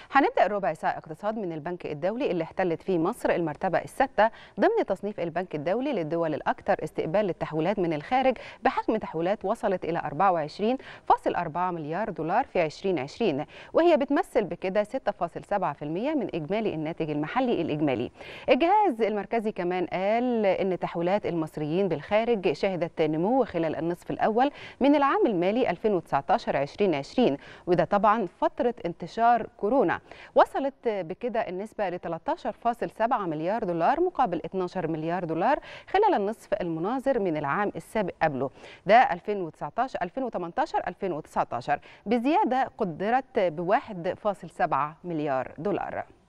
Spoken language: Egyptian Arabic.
هنبدأ الربع ساعة اقتصاد من البنك الدولي اللي احتلت فيه مصر المرتبة السادسة ضمن تصنيف البنك الدولي للدول الأكثر استقبال للتحويلات من الخارج بحجم تحويلات وصلت إلى 24.4 مليار دولار في 2020 وهي بتمثل بكده 6.7% من إجمالي الناتج المحلي الإجمالي. الجهاز المركزي كمان قال إن تحويلات المصريين بالخارج شهدت نمو خلال النصف الأول من العام المالي 2019-2020 وده طبعا فترة انتشار كورونا وصلت بكده النسبة ل 13.7 مليار دولار مقابل 12 مليار دولار خلال النصف المناظر من العام السابق قبله ده 2019 2018 2019 بزيادة قدرت ب 1.7 مليار دولار